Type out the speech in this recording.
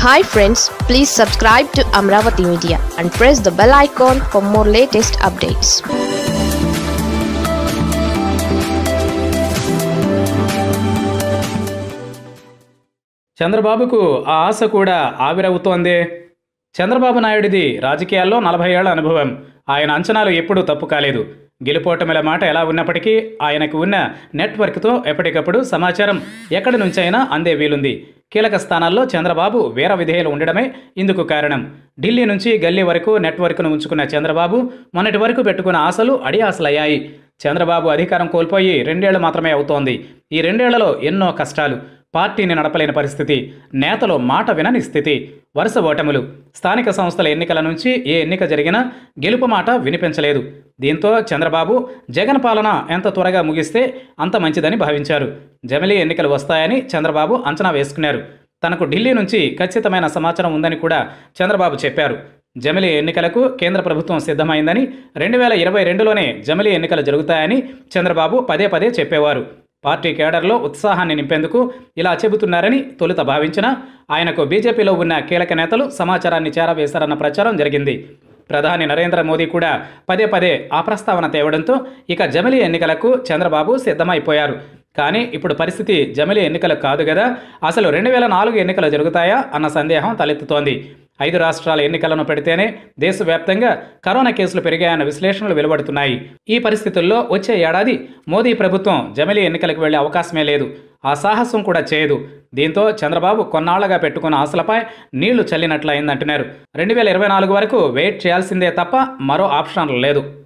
hi friends please subscribe to Amaravati media and press the bell icon for more latest updates చంద్రబాబుకు ఆ ఆశ కూడా ఆవిరవుతోంది చంద్రబాబు నాయుడిది రాజకీయాల్లో నలభై ఏళ్ల అనుభవం ఆయన అంచనాలు ఎప్పుడూ తప్పు కాలేదు గెలుపోటమిల మాట ఎలా ఉన్నప్పటికీ ఆయనకు ఉన్న నెట్వర్క్తో ఎప్పటికప్పుడు సమాచారం ఎక్కడి నుంచైనా అందే వీలుంది కీలక స్థానాల్లో చంద్రబాబు వీర విధేయులు ఉండడమే ఇందుకు కారణం ఢిల్లీ నుంచి గల్లీ వరకు నెట్వర్క్ను ఉంచుకున్న చంద్రబాబు మొన్నటి వరకు పెట్టుకున్న ఆశలు అడియాసలయ్యాయి చంద్రబాబు అధికారం కోల్పోయి రెండేళ్లు మాత్రమే అవుతోంది ఈ రెండేళ్లలో ఎన్నో కష్టాలు పార్టీని నడపలేని పరిస్థితి నేతలు మాట వినని స్థితి వరుస ఓటములు స్థానిక సంస్థల ఎన్నికల నుంచి ఏ ఎన్నిక జరిగినా గెలుపు మాట వినిపించలేదు దీంతో చంద్రబాబు జగన్ పాలన ఎంత త్వరగా ముగిస్తే అంత మంచిదని భావించారు జమిలీ ఎన్నికలు వస్తాయని చంద్రబాబు అంచనా వేసుకున్నారు తనకు ఢిల్లీ నుంచి ఖచ్చితమైన సమాచారం ఉందని కూడా చంద్రబాబు చెప్పారు జమిలీ ఎన్నికలకు కేంద్ర ప్రభుత్వం సిద్ధమైందని రెండు వేల ఇరవై రెండులోనే జమిలీ ఎన్నికలు జరుగుతాయని చంద్రబాబు పదే పదే చెప్పేవారు పార్టీ కేడర్లో ఉత్సాహాన్ని నింపేందుకు ఇలా చెబుతున్నారని తొలుత భావించిన ఆయనకు బీజేపీలో ఉన్న కీలక నేతలు సమాచారాన్ని చేరవేశారన్న ప్రచారం జరిగింది ప్రధాని నరేంద్ర మోదీ కూడా పదే పదే ఆ ప్రస్తావన తేవడంతో ఇక జమిలీ ఎన్నికలకు చంద్రబాబు సిద్ధమైపోయారు కానీ ఇప్పుడు పరిస్థితి జమిలీ ఎన్నికలు కాదు కదా అసలు రెండు వేల నాలుగు ఎన్నికలు జరుగుతాయా అన్న సందేహం తలెత్తుతోంది ఐదు రాష్ట్రాల ఎన్నికలను పెడితేనే దేశవ్యాప్తంగా కరోనా కేసులు పెరిగాయన్న విశ్లేషణలు వెలువడుతున్నాయి ఈ పరిస్థితుల్లో వచ్చే ఏడాది మోదీ ప్రభుత్వం జమిలీ ఎన్నికలకు వెళ్లే అవకాశమే లేదు ఆ సాహసం కూడా చేయదు దీంతో చంద్రబాబు కొన్నాళ్లుగా పెట్టుకున్న ఆశలపై నీళ్లు చల్లినట్లయిందంటున్నారు రెండు వేల ఇరవై నాలుగు వరకు వెయిట్ చేయాల్సిందే తప్ప మరో ఆప్షన్ లేదు